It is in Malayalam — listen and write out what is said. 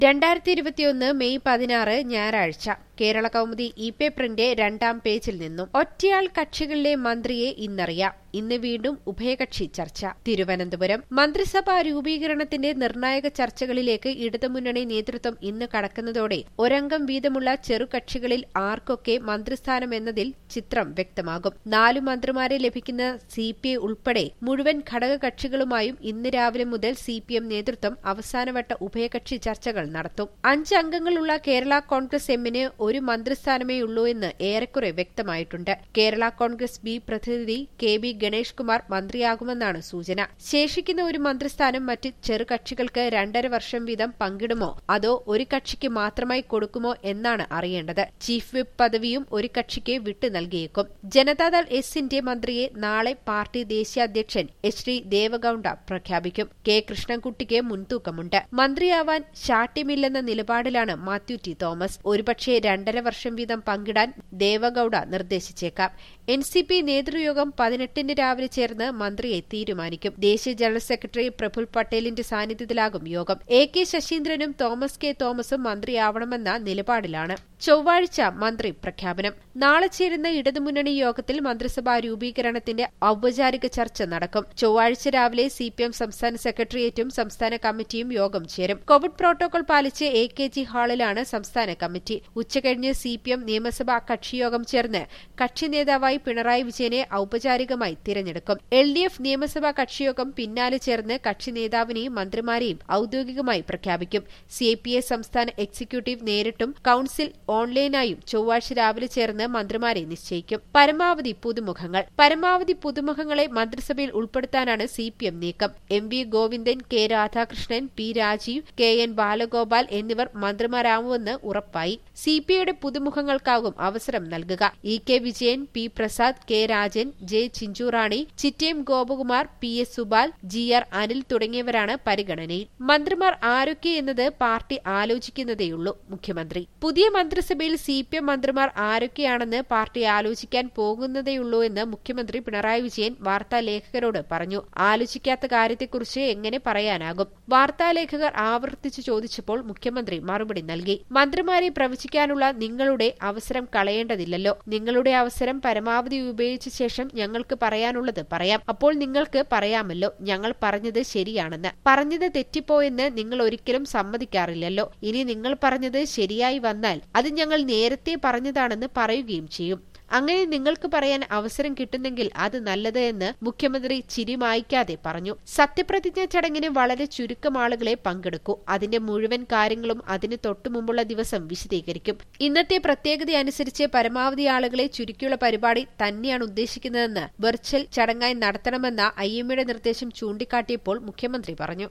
രണ്ടായിരത്തി ഇരുപത്തിയൊന്ന് മെയ് പതിനാറ് ഞായറാഴ്ച കേരള കൗമുദി ഇ പേപ്പറിന്റെ രണ്ടാം പേജിൽ നിന്നും ഒറ്റയാൾ കക്ഷികളിലെ മന്ത്രിയെ ഇന്നറിയാം ഇന്ന് വീണ്ടും ഉഭയകക്ഷി ചർച്ച തിരുവനന്തപുരം മന്ത്രിസഭാ രൂപീകരണത്തിന്റെ നിർണായക ചർച്ചകളിലേക്ക് ഇടതുമുന്നണി നേതൃത്വം ഇന്ന് കടക്കുന്നതോടെ ഒരംഗം വീതമുള്ള ചെറുകക്ഷികളിൽ ആർക്കൊക്കെ മന്ത്രിസ്ഥാനം എന്നതിൽ ചിത്രം വ്യക്തമാകും നാലു മന്ത്രിമാരെ ലഭിക്കുന്ന സി പി ഐ ഉൾപ്പെടെ മുഴുവൻ ഘടകകക്ഷികളുമായും ഇന്ന് രാവിലെ മുതൽ സി പി എം നേതൃത്വം അവസാനവട്ട ഉഭയകക്ഷി ചർച്ചകൾ നടത്തും അഞ്ച് അംഗങ്ങളുള്ള കേരള കോൺഗ്രസ് എമ്മിന് ഒരു മന്ത്രിസ്ഥാനമേ ഉള്ളൂ എന്ന് ഏറെക്കുറെ വ്യക്തമായിട്ടുണ്ട് കേരള കോൺഗ്രസ് ബി പ്രതിനിധി കെ ബി ഗണേഷ് കുമാർ മന്ത്രിയാകുമെന്നാണ് സൂചന ശേഷിക്കുന്ന ഒരു മന്ത്രിസ്ഥാനം മറ്റ് ചെറുകക്ഷികൾക്ക് രണ്ടര വർഷം വീതം പങ്കിടുമോ അതോ ഒരു കക്ഷിക്ക് മാത്രമായി കൊടുക്കുമോ എന്നാണ് അറിയേണ്ടത് ചീഫ് വിപ്പ് പദവിയും ഒരു കക്ഷിക്ക് വിട്ടു നൽകിയേക്കും ജനതാദൾ എസിന്റെ മന്ത്രിയെ നാളെ പാർട്ടി ദേശീയ അധ്യക്ഷൻ എച്ച് ഡി ദേവഗൌഡ പ്രഖ്യാപിക്കും കെ കൃഷ്ണൻകുട്ടിക്ക് മുൻതൂക്കമുണ്ട് മന്ത്രിയാവാൻ ശാഠ്യമില്ലെന്ന നിലപാടിലാണ് മാത്യു ടി തോമസ് ഒരുപക്ഷെ രണ്ടര വർഷം വീതം പങ്കിടാൻ ദേവഗൌഡ നിർദ്ദേശിച്ചേക്കാം എൻ സി പി നേതൃയോഗം പതിനെട്ടിന് രാവിലെ ചേർന്ന് മന്ത്രിയെ തീരുമാനിക്കും ദേശീയ ജനറൽ സെക്രട്ടറി പ്രഫുൽ പട്ടേലിന്റെ സാന്നിധ്യത്തിലാകും യോഗം എ കെ ശശീന്ദ്രനും തോമസ് കെ തോമസും മന്ത്രിയാവണമെന്ന നിലപാടിലാണ് ചൊവ്വാഴ്ച മന്ത്രി പ്രഖ്യാപനം നാളെ ചേരുന്ന ഇടതുമുന്നണി യോഗത്തിൽ മന്ത്രിസഭാ രൂപീകരണത്തിന്റെ ഔപചാരിക ചർച്ച നടക്കും ചൊവ്വാഴ്ച രാവിലെ സി പി എം സംസ്ഥാന സെക്രട്ടേറിയറ്റും സംസ്ഥാന കമ്മിറ്റിയും യോഗം ചേരും കോവിഡ് പ്രോട്ടോകോൾ പാലിച്ച് എ കെ ജി ഹാളിലാണ് സംസ്ഥാന കമ്മിറ്റി ഉച്ചകഴിഞ്ഞ് സി പി എം നിയമസഭാ കക്ഷിയോഗം ചേർന്ന് കക്ഷി നേതാവായി പിണറായി വിജയനെ ഔപചാരികമായി തിരഞ്ഞെടുക്കും എൽ ഡി എഫ് നിയമസഭാ കക്ഷിയോഗം പിന്നാലെ ചേർന്ന് കക്ഷി നേതാവിനെയും മന്ത്രിമാരെയും ഔദ്യോഗികമായി പ്രഖ്യാപിക്കും സി ഐ പി എ സംസ്ഥാന എക്സിക്യൂട്ടീവ് നേരിട്ടും കൌൺസിൽ ഓൺലൈനായും ചൊവ്വാഴ്ച രാവിലെ ചേർന്ന് മന്ത്രിമാരെ നിശ്ചയിക്കും പരമാവധി പുതുമുഖങ്ങൾ പരമാവധി പുതുമുഖങ്ങളെ മന്ത്രിസഭയിൽ ഉൾപ്പെടുത്താനാണ് സി പി എം നീക്കം M V Govindan K Radhakrishnan P Rajeev K N Balagopal എന്നിവർ മന്ത്രിമാരാവുമെന്ന് ഉറപ്പായി സി പി ഐയുടെ പുതുമുഖങ്ങൾക്കാകും അവസരം നൽകുക E K Vijayan P Prasad K Rajan J Chinchurani Chittayam Gopakumar P S Subal G R Anil തുടങ്ങിയവരാണ് പരിഗണനയിൽ മന്ത്രിമാർ ആരൊക്കെ എന്നത് പാർട്ടി ആലോചിക്കുന്നതേയുള്ളൂ മുഖ്യമന്ത്രി പുതിയ മന്ത്രിസഭയിൽ സി പി എം മന്ത്രിമാർ ആരൊക്കെയാണെന്ന് പാർട്ടി ആലോചിക്കാൻ പോകുന്നതേയുള്ളൂ എന്ന് മുഖ്യമന്ത്രി പിണറായി വിജയൻ വാർത്താലേഖകരോട് പറഞ്ഞു ആലോചിക്കാത്ത കാര്യത്തെക്കുറിച്ച് എങ്ങനെ പറയാനാകും വാർത്താലേഖകർ ആവർത്തിച്ചു ചോദിച്ചപ്പോൾ മുഖ്യമന്ത്രി മറുപടി നൽകി മന്ത്രിമാരെ പ്രവചിക്കാനുള്ള നിങ്ങളുടെ അവസരം കളയേണ്ടതില്ലല്ലോ നിങ്ങളുടെ അവസരം പരമാവധി ഉപയോഗിച്ച ശേഷം ഞങ്ങൾക്ക് പറയാനുള്ളത് പറയാം അപ്പോൾ നിങ്ങൾക്ക് പറയാമല്ലോ ഞങ്ങൾ പറഞ്ഞത് ശരിയാണെന്ന് പറഞ്ഞത് തെറ്റിപ്പോയെന്ന് നിങ്ങൾ ഒരിക്കലും സമ്മതിക്കാറില്ലല്ലോ ഇനി നിങ്ങൾ പറഞ്ഞത് ശരിയായി വന്നാൽ അത് ഞങ്ങൾ നേരത്തെ പറഞ്ഞതാണെന്ന് പറയുകയും ചെയ്യും അങ്ങനെ നിങ്ങൾക്ക് പറയാൻ അവസരം കിട്ടുന്നെങ്കിൽ അത് നല്ലത് എന്ന് മുഖ്യമന്ത്രി ചിരി മായ്ക്കാതെ പറഞ്ഞു സത്യപ്രതിജ്ഞ ചടങ്ങിന് വളരെ ചുരുക്കം ആളുകളെ പങ്കെടുക്കൂ അതിന്റെ മുഴുവൻ കാര്യങ്ങളും അതിന് തൊട്ടുമുമ്പുള്ള ദിവസം വിശദീകരിക്കും ഇന്നത്തെ പ്രത്യേകത അനുസരിച്ച് പരമാവധി ആളുകളെ ചുരുക്കിയുള്ള പരിപാടി തന്നെയാണ് ഉദ്ദേശിക്കുന്നതെന്ന് വെർച്വൽ ചടങ്ങായി നടത്തണമെന്ന ഐ എംയുടെ നിർദ്ദേശം ചൂണ്ടിക്കാട്ടിയപ്പോൾ മുഖ്യമന്ത്രി പറഞ്ഞു